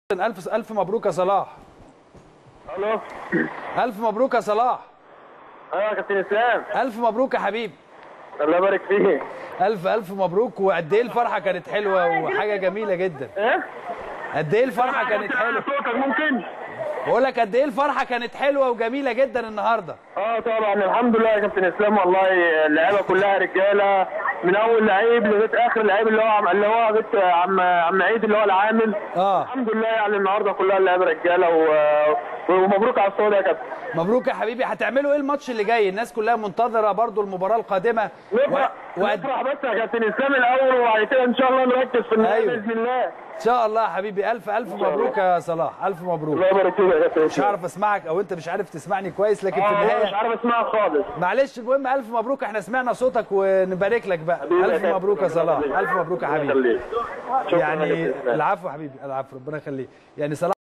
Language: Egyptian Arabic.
الف الف مبروك يا صلاح الو الف مبروك يا صلاح ايوه يا كابتن اسلام الف مبروك يا حبيبي الله يبارك فيك الف الف مبروك وقد ايه الفرحه كانت حلوه وحاجه جميله جدا ايه قد ايه الفرحه كانت حلوه صوتك ممكن بقول لك قد ايه الفرحه كانت حلوه وجميله جدا النهارده اه طبعا الحمد لله يا كابتن اسلام والله اللعيبه كلها رجاله من اول لعيب لغايه اخر لعيب اللي هو عم اللي هو بيت عم عم عيد اللي هو العامل اه الحمد لله يعني النهارده كلها اللعيبه رجاله و... ومبروك على الصعود يا كابتن مبروك يا حبيبي هتعملوا ايه الماتش اللي جاي الناس كلها منتظره برضو المباراه القادمه نفرح وقد نفرح بس يا كابتن اسلام الاول وبعد كده ان شاء الله نركز في النهايه أيوة. باذن الله ان شاء الله يا حبيبي الف الف مبروك يا صلاح الف مبروك الله يبارك فيك يا كابتن مش هعرف اسمعك او انت مش عارف تسمعني كويس لكن في اه والله مش النهايه عارف اسمعك خالص معلش المهم الف مبروك احنا سمعنا صوتك ونبارك لك بقى حبيبي يا الف كابتن. مبروك يا صلاح الف مبروك يا الله حبيبي يخليك. شكراً يا يعني كابتن إسلام. العفو يا حبيبي العفو ربنا يخليك يعني صلاح